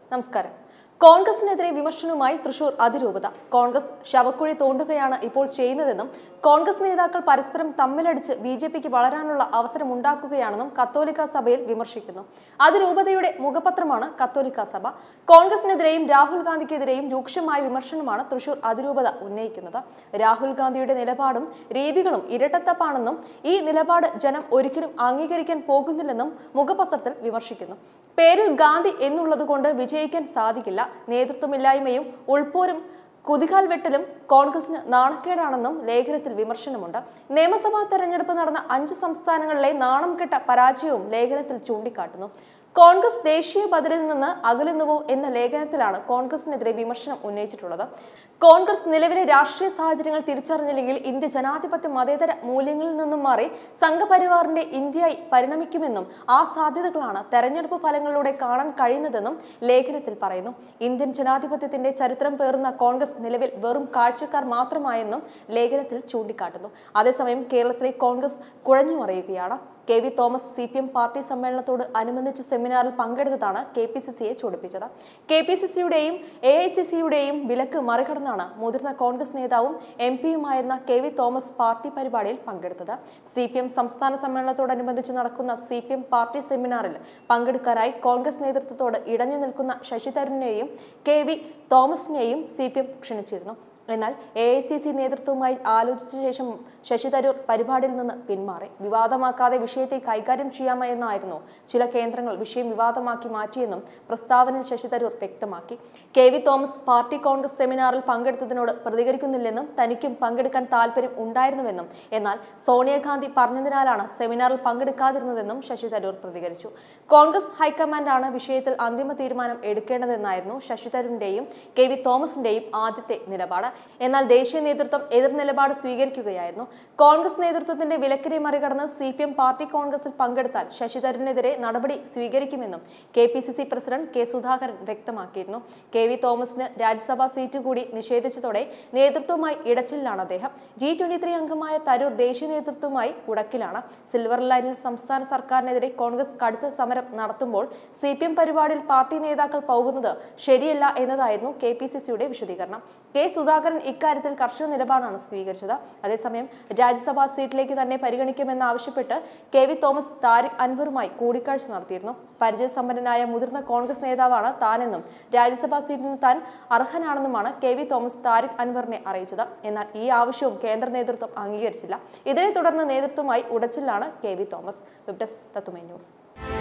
നമസ്കാരം കോൺഗ്രസിനെതിരെ വിമർശനവുമായി തൃശൂർ അതിരൂപത കോൺഗ്രസ് ശവക്കുഴി തോണ്ടുകയാണ് ഇപ്പോൾ ചെയ്യുന്നതെന്നും കോൺഗ്രസ് നേതാക്കൾ പരസ്പരം തമ്മിലടിച്ച് ബി ജെ പിക്ക് വളരാനുള്ള അവസരം ഉണ്ടാക്കുകയാണെന്നും കത്തോലിക്ക സഭയിൽ വിമർശിക്കുന്നു അതിരൂപതയുടെ മുഖപത്രമാണ് കത്തോലിക്ക സഭ കോൺഗ്രസിനെതിരെയും രാഹുൽ ഗാന്ധിക്കെതിരെയും രൂക്ഷമായ വിമർശനമാണ് തൃശൂർ അതിരൂപത ഉന്നയിക്കുന്നത് രാഹുൽ ഗാന്ധിയുടെ നിലപാടും രീതികളും ഇരട്ടത്തപ്പാണെന്നും ഈ നിലപാട് ജനം ഒരിക്കലും അംഗീകരിക്കാൻ പോകുന്നില്ലെന്നും മുഖപത്രത്തിൽ വിമർശിക്കുന്നു പേരിൽ ഗാന്ധി എന്നുള്ളത് കൊണ്ട് വിജയിക്കാൻ സാധിക്കില്ല നേതൃത്വമില്ലായ്മയും ഉൾപോരും കുതികാൽ വെട്ടലും കോൺഗ്രസിന് നാണക്കേടാണെന്നും ലേഖനത്തിൽ വിമർശനമുണ്ട് നിയമസഭാ തെരഞ്ഞെടുപ്പ് നടന്ന അഞ്ചു സംസ്ഥാനങ്ങളിലെ നാണം കെട്ട പരാജയവും ലേഖനത്തിൽ ചൂണ്ടിക്കാട്ടുന്നു കോൺഗ്രസ് ദേശീയ ബദലിൽ നിന്ന് അകലുന്നുവോ എന്ന ലേഖനത്തിലാണ് കോൺഗ്രസിനെതിരെ വിമർശനം ഉന്നയിച്ചിട്ടുള്ളത് കോൺഗ്രസ് നിലവിലെ രാഷ്ട്രീയ സാഹചര്യങ്ങൾ തിരിച്ചറിഞ്ഞില്ലെങ്കിൽ ഇന്ത്യ ജനാധിപത്യ മതേതര മൂല്യങ്ങളിൽ നിന്നും മാറി സംഘപരിവാറിന്റെ ഇന്ത്യയായി പരിണമിക്കുമെന്നും ആ സാധ്യതകളാണ് തെരഞ്ഞെടുപ്പ് ഫലങ്ങളിലൂടെ കാണാൻ കഴിയുന്നതെന്നും ലേഖനത്തിൽ പറയുന്നു ഇന്ത്യൻ ജനാധിപത്യത്തിന്റെ ചരിത്രം പേറുന്ന കോൺഗ്രസ് നിലവിൽ വെറും കാഴ്ചക്കാർ മാത്രമായെന്നും ലേഖനത്തിൽ ചൂണ്ടിക്കാട്ടുന്നു അതേസമയം കേരളത്തിലെ കോൺഗ്രസ് കുഴഞ്ഞുമറിയുകയാണ് K V Thomas C P M party സമ്മേളനത്തോട് അനുബന്ധിച്ച സെമിനാറിൽ പങ്കെടുത്തതാണ് കെ പി സി സിയെ ചൊടിപ്പിച്ചത് കെ പി സി സിയുടെയും എ ഐ സി സിയുടെയും വിലക്ക് മറികടന്നാണ് മുതിർന്ന കോൺഗ്രസ് നേതാവും എം പിയുമായിരുന്ന കെ വി തോമസ് പാർട്ടി പരിപാടിയിൽ പങ്കെടുത്തത് സി പി എം സംസ്ഥാന സമ്മേളനത്തോടനുബന്ധിച്ച് നടക്കുന്ന സി പി എം പാർട്ടി സെമിനാറിൽ പങ്കെടുക്കാനായി കോൺഗ്രസ് നേതൃത്വത്തോട് ഇടഞ്ഞു നിൽക്കുന്ന ശശി തരൂരിനെയും കെ വി തോമസിനെയും സി പി എം ക്ഷണിച്ചിരുന്നു എന്നാൽ എ ഐ സി സി നേതൃത്വവുമായി ആലോചിച്ച ശേഷം ശശി തരൂർ പരിപാടിയിൽ നിന്ന് പിന്മാറി വിവാദമാക്കാതെ വിഷയത്തെ കൈകാര്യം ചെയ്യാമെന്നായിരുന്നു ചില കേന്ദ്രങ്ങൾ വിഷയം വിവാദമാക്കി മാറ്റിയെന്നും പ്രസ്താവനയിൽ ശശി തരൂർ വ്യക്തമാക്കി K V Thomas party Congress സെമിനാറിൽ പങ്കെടുത്തതിനോട് പ്രതികരിക്കുന്നില്ലെന്നും തനിക്കും പങ്കെടുക്കാൻ താല്പര്യം ഉണ്ടായിരുന്നുവെന്നും എന്നാൽ സോണിയാഗാന്ധി പറഞ്ഞതിനാലാണ് സെമിനാറിൽ പങ്കെടുക്കാതിരുന്നതെന്നും ശശി തരൂർ പ്രതികരിച്ചു കോൺഗ്രസ് ഹൈക്കമാൻഡാണ് വിഷയത്തിൽ അന്തിമ തീരുമാനം എടുക്കേണ്ടതെന്നായിരുന്നു ശശി തരൂരിന്റെയും കെ വി തോമസിന്റെയും ആദ്യത്തെ നിലപാട് എന്നാൽ ദേശീയ നേതൃത്വം എതിർ നിലപാട് സ്വീകരിക്കുകയായിരുന്നു കോൺഗ്രസ് നേതൃത്വത്തിന്റെ വിലക്കിനെ മറികടന്ന് സി പി എം പാർട്ടി കോൺഗ്രസിൽ പങ്കെടുത്താൽ ശശി തരൂരിനെതിരെ നടപടി സ്വീകരിക്കുമെന്നും K P C C president K Sudhakaran വ്യക്തമാക്കിയിരുന്നു കെ വി തോമസിന് രാജ്യസഭാ സീറ്റ് കൂടി നിഷേധിച്ചതോടെ നേതൃത്വവുമായി ഇടച്ചിലാണ് അദ്ദേഹം ജി ട്വന്റി ത്രീ അംഗമായ തരൂർ ദേശീയ നേതൃത്വവുമായി ഉടക്കിലാണ് സിൽവർ ലൈനിൽ സംസ്ഥാന സർക്കാരിനെതിരെ കോൺഗ്രസ് കടുത്ത സമരം നടത്തുമ്പോൾ സി പി എം പരിപാടിയിൽ പാർട്ടി നേതാക്കൾ പോകുന്നത് ശരിയല്ല എന്നതായിരുന്നു കെ പി സി സിയുടെ വിശദീകരണം കെ സുധാകരൻ ഇക്കാര്യത്തിൽ കർശന നിലപാടാണ് സ്വീകരിച്ചത് അതേസമയം രാജ്യസഭാ സീറ്റിലേക്ക് തന്നെ പരിഗണിക്കുമെന്നാവശ്യപ്പെട്ട് കെ വി തോമസ് താരിഖ് അൻവറുമായി കൂടിക്കാഴ്ച നടത്തിയിരുന്നു പരിചയസമ്പന്നനായ മുതിർന്ന കോൺഗ്രസ് നേതാവാണ് താനെന്നും രാജ്യസഭാ സീറ്റിന് താൻ അർഹനാണെന്നുമാണ് കെ വി തോമസ് താരിഖ് അൻവറിനെ അറിയിച്ചത് എന്നാൽ ഈ ആവശ്യവും കേന്ദ്ര നേതൃത്വം അംഗീകരിച്ചില്ല ഇതിനെ തുടർന്ന് നേതൃത്വമായി ഉടച്ചിലാണ് K V Thomas web desk തത്തുമൈ ന്യൂസ്